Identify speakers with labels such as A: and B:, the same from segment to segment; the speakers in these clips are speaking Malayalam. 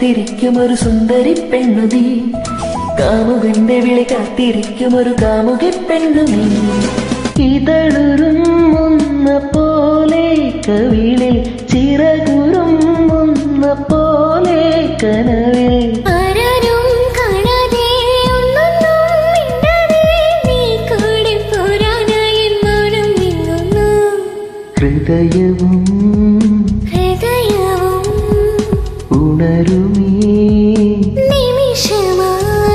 A: കാത്തിരിക്കും ഒരു സുന്ദരി പെണ്ണു നീ കാമുകന്റെ വിളി കാത്തിരിക്കും ഒരു കാമുകി പെണ്ണു നീ ഇതളുരുമുന്ന പോലെ കവിളിൽ ചിറകുരുമുന്ന പോലെ കനവിൽ
B: ആരാരും കാണാതെ ഒന്നൊന്നും മിണ്ടാതെ നീ കൂടെ പോരാനായി മൗനം നീങ്ങുന്നു
A: ഹൃദയവും
B: ഹൃദയവും
A: ഉണരുമീ
B: നിമിഷമാ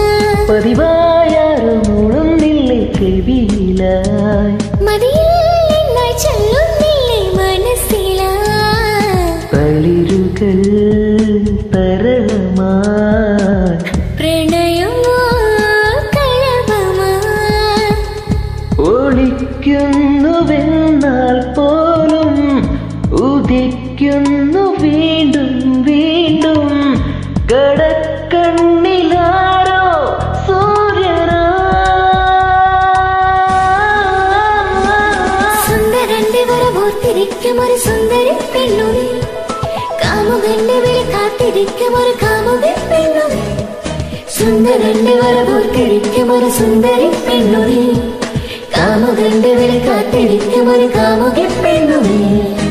A: പതിവായാറുമുളുന്നില്ലേ ചെവിയിലായി
B: മതിയിൽ നിന്നായി ചൊല്ലുന്നില്ലേ മനസ്സിലാ
A: തളിരുകൾ തരളമായി
B: പ്രണയമോ കളഭമാ
A: ഒളിക്കുന്നുവെന്നാൽ പോലും ഉദിക്കുന്നു വീണ്ടും വീണ്ടും കടക്കണ്ണിലാരോ സൂര്യനാ
B: സുന്ദരന്റെ വരവോർത്തിരിക്കും ഒരു സുന്ദരി പെണ്ണുനി കാമുകന്റെ വിളി കാത്തിരിക്കും ഒരു കാമുകി പെണ്ണുനി സുന്ദരന്റെ വരവോർത്തിരിക്കും ഒരു സുന്ദരി പെണ്ണുനി കാമുകന്റെ വിളി കാത്തിരിക്കും ഒരു കാമുകി പെണ്ണുനി